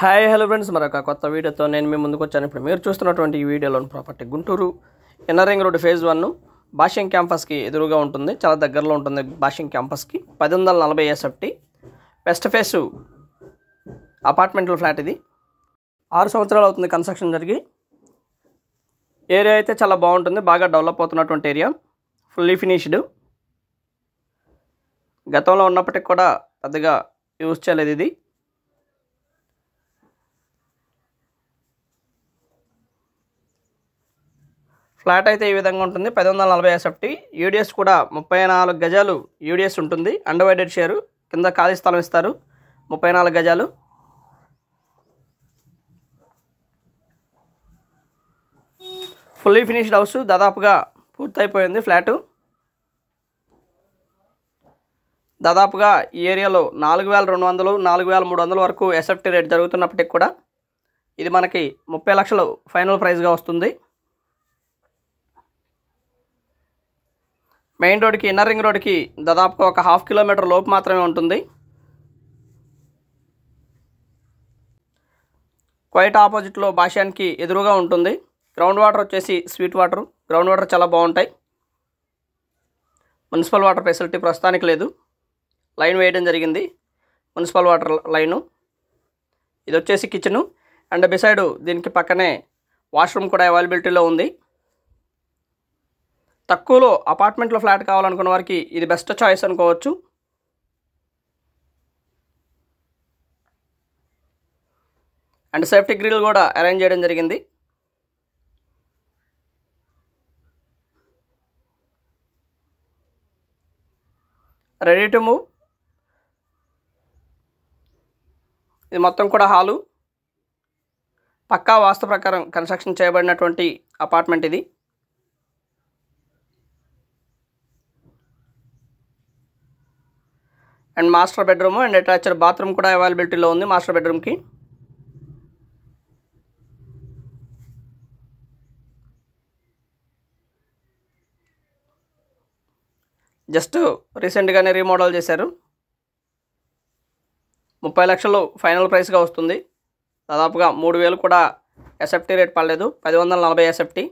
hi hello friends మరొక కొత్త వీడియోతో నేను మీ ముందుకు వచ్చాను ఇప్పుడు మీరు చూస్తున్నటువంటి ఈ వీడియోలోని property Guntur inner ring road phase one Bhashyam క్యాంపస్కి ఎదురుగా ఉంటుంది చాలా దగ్గరలో ఉంటుంది భాష్యం క్యాంపస్కి పది వందల నలభై ఎస్ఎఫ్టీ వెస్ట్ ఫేసు అపార్ట్మెంటల్ ఫ్లాట్ ఇది ఆరు సంవత్సరాలు అవుతుంది కన్స్ట్రక్షన్ జరిగి ఏరియా అయితే చాలా బాగుంటుంది బాగా డెవలప్ అవుతున్నటువంటి ఏరియా ఫుల్లీ ఫినిష్డ్ గతంలో ఉన్నప్పటికి కూడా పెద్దగా యూజ్ చేయలేదు ఇది ఫ్లాట్ అయితే ఈ విధంగా ఉంటుంది పది వందల నలభై ఎస్ఎఫ్టీ యూడిఎస్ కూడా ముప్పై నాలుగు గజాలు యూడిఎస్ ఉంటుంది అండర్వైడెడ్ షేరు కింద ఖాళీ స్థలం ఇస్తారు ముప్పై నాలుగు గజాలు ఫుల్లీ ఫినిష్డ్ హౌస్ దాదాపుగా పూర్తయిపోయింది ఫ్లాటు దాదాపుగా ఈ ఏరియాలో నాలుగు వేల రెండు వందలు నాలుగు వేల మూడు వందల వరకు ఎస్ఎఫ్టీ రేట్ జరుగుతున్నప్పటికి కూడా ఇది మనకి ముప్పై లక్షలు ఫైనల్ ప్రైస్గా వస్తుంది మెయిన్ రోడ్కి ఇన్నర్ రింగ్ రోడ్కి దాదాపుగా ఒక హాఫ్ కిలోమీటర్ లోపు మాత్రమే ఉంటుంది క్వైట్ ఆపోజిట్లో భాష్యానికి ఎదురుగా ఉంటుంది గ్రౌండ్ వాటర్ వచ్చేసి స్వీట్ వాటర్ గ్రౌండ్ వాటర్ చాలా బాగుంటాయి మున్సిపల్ వాటర్ ఫెసిలిటీ ప్రస్తుతానికి లేదు లైన్ వేయడం జరిగింది మున్సిపల్ వాటర్ లైను ఇది వచ్చేసి కిచెను అండ్ బిసైడ్ దీనికి పక్కనే వాష్రూమ్ కూడా అవైలబిలిటీలో ఉంది తక్కువలో అపార్ట్మెంట్లో ఫ్లాట్ కావాలనుకున్న వారికి ఇది బెస్ట్ చాయిస్ అనుకోవచ్చు అండ్ సేఫ్టీ గ్రిల్ కూడా అరేంజ్ చేయడం జరిగింది రెడీ టు మూవ్ ఇది మొత్తం కూడా హాలు పక్కా వాస్తు ప్రకారం కన్స్ట్రక్షన్ చేయబడినటువంటి అపార్ట్మెంట్ ఇది and master bedroom and attached bathroom కూడా అవైలబిలిటీలో ఉంది మాస్టర్ బెడ్రూమ్కి జస్ట్ రీసెంట్గానే రీమోడల్ చేశారు ముప్పై లక్షలు ఫైనల్ ప్రైస్గా వస్తుంది దాదాపుగా మూడు వేలు కూడా ఎస్ఎఫ్టీ రేట్ పడలేదు పది వందల నలభై ఎస్ఎఫ్టీ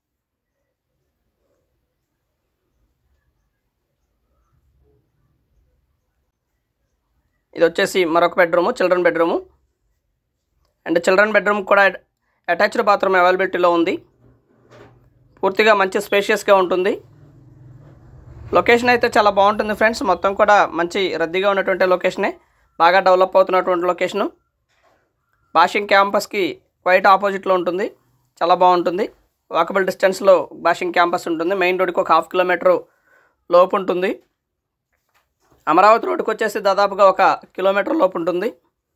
ఇది వచ్చేసి మరొక bedroom children bedroom and children bedroom కూడా అటాచ్డ్ బాత్రూమ్ అవైలబిలిటీలో ఉంది పూర్తిగా మంచి స్పేషియస్గా ఉంటుంది లొకేషన్ అయితే చాలా బాగుంటుంది ఫ్రెండ్స్ మొత్తం కూడా మంచి రద్దీగా ఉన్నటువంటి లొకేషనే బాగా డెవలప్ అవుతున్నటువంటి లొకేషను బాషింగ్ క్యాంపస్కి క్వైట్ ఆపోజిట్లో ఉంటుంది చాలా బాగుంటుంది వాకబుల్ డిస్టెన్స్లో బాషింగ్ క్యాంపస్ ఉంటుంది మెయిన్ రోడ్కి ఒక హాఫ్ కిలోమీటర్ లోపు ఉంటుంది అమరావతి రోడ్డుకి వచ్చేసి దాదాపుగా ఒక కిలోమీటర్ లోపు ఉంటుంది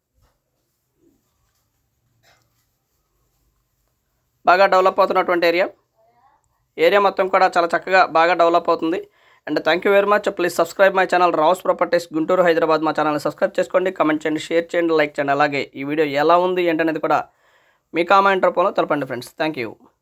బాగా డెవలప్ అవుతున్నటువంటి ఏరియా ఏరియా మొత్తం కూడా చాలా చక్కగా బాగా డెవలప్ అవుతుంది and thank you very much please subscribe my channel Rao's properties Guntur Hyderabad మా ఛానల్ని సబ్స్క్రైబ్ చేసుకోండి కమెంట్ చేయండి షేర్ చేయండి లైక్ చేయండి అలాగే ఈ వీడియో ఎలా ఉంది ఏంటనేది కూడా మీ కామెంట్ రూపంలో తెలపండి ఫ్రెండ్స్ థ్యాంక్ యూ